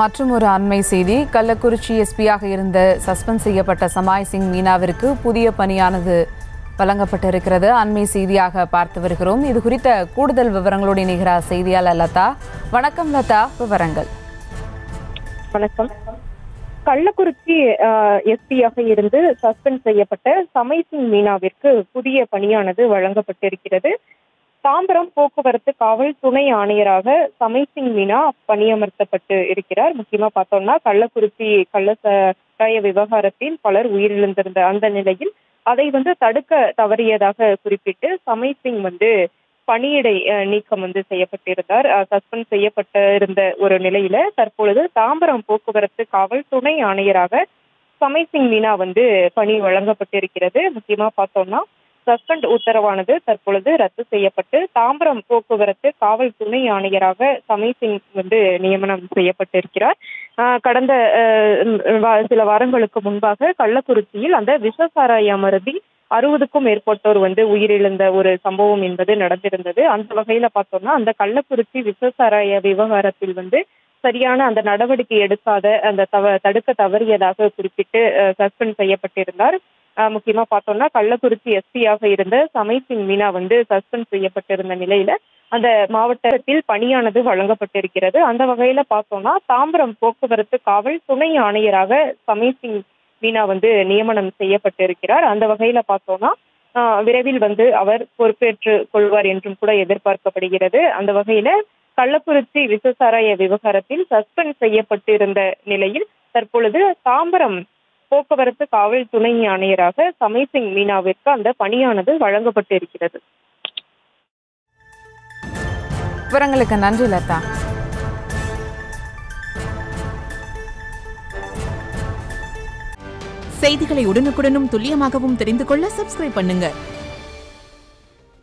மற்றும் ஒரு அண்மை செய்தி கள்ளக்குறிச்சி எஸ்பியாக இருந்த சஸ்பெண்ட் செய்யப்பட்ட சமாய் சிங் மீனாவிற்கு புதிய பணியானது வழங்கப்பட்டிருக்கிறது அண்மை செய்தியாக பார்த்து வருகிறோம் இது குறித்த கூடுதல் விவரங்களோடு இணைகிறார் செய்தியாளர் லதா வணக்கம் லதா விவரங்கள் வணக்கம் கள்ளக்குறிச்சி எஸ்பியாக இருந்து சஸ்பெண்ட் செய்யப்பட்ட சமைசிங் மீனாவிற்கு புதிய பணியானது வழங்கப்பட்டிருக்கிறது தாம்பரம் போக்குவரத்து காவல் துணை ஆணையராக சமைசிங் மீனா பணியமர்த்தப்பட்டு இருக்கிறார் முக்கியமா பார்த்தோம்னா கள்ளக்குறிச்சி கள்ள சாராய விவகாரத்தில் பலர் உயிரிழந்திருந்த அந்த நிலையில் அதை வந்து தடுக்க தவறியதாக குறிப்பிட்டு சமைசிங் வந்து பணியிடை அஹ், நீக்கம் வந்து செய்யப்பட்டிருந்தார் சஸ்பெண்ட் செய்யப்பட்டு இருந்த ஒரு நிலையில தற்பொழுது தாம்பரம் போக்குவரத்து காவல் துணை ஆணையராக சமைசிங் மீனா வந்து பணி வழங்கப்பட்டிருக்கிறது முக்கியமா பார்த்தோம்னா சஸ்பெண்ட் உத்தரவானது தற்பொழுது ரத்து செய்யப்பட்டு தாம்பரம் போக்குவரத்து காவல் துணை ஆணையராக சமைசிங் வந்து நியமனம் செய்யப்பட்டிருக்கிறார் ஆஹ் கடந்த ஆஹ் வா- சில வாரங்களுக்கு முன்பாக கள்ளக்குறிச்சியில் அந்த விஷசாராய மருதி அறுபதுக்கும் மேற்பட்டோர் வந்து உயிரிழந்த ஒரு சம்பவம் என்பது நடந்திருந்தது அந்த வகையில பார்த்தோம்னா அந்த கள்ளக்குறிச்சி விஷசாராய விவகாரத்தில் வந்து சரியான அந்த நடவடிக்கை எடுக்காத அந்த தவ தடுக்க தவறியதாக குறிப்பிட்டு சஸ்பெண்ட் செய்யப்பட்டிருந்தார் ஆஹ் முக்கியமா பார்த்தோம்னா கள்ளக்குறிச்சி எஸ்பியாக இருந்த சமைசிங் மீனா வந்து சஸ்பெண்ட் செய்யப்பட்டிருந்த நிலையில அந்த மாவட்டத்தில் பணியானது வழங்கப்பட்டிருக்கிறது அந்த வகையில பார்த்தோம்னா தாம்பரம் போக்குவரத்து காவல் துணை ஆணையராக சமைசிங் மீனா வந்து நியமனம் செய்யப்பட்டிருக்கிறார் அந்த வகையில பார்த்தோம்னா ஆஹ் விரைவில் வந்து அவர் பொறுப்பேற்று கொள்வார் என்றும் கூட எதிர்பார்க்கப்படுகிறது அந்த வகையில கள்ளக்குறிச்சி விசசாராய விவகாரத்தில் சஸ்பெண்ட் செய்யப்பட்டிருந்த நிலையில் தற்பொழுது தாம்பரம் போக்குவரத்து காவல் துணை ஆணையராக சமைசிங் மீனாவிற்கு அந்த பணியானது வழங்கப்பட்டு இருக்கிறது விவரங்களுக்கு நன்றி லதா செய்திகளை உடனுக்குடனும் துல்லியமாகவும் தெரிந்து கொள்ள சப்ஸ்கிரைப் பண்ணுங்க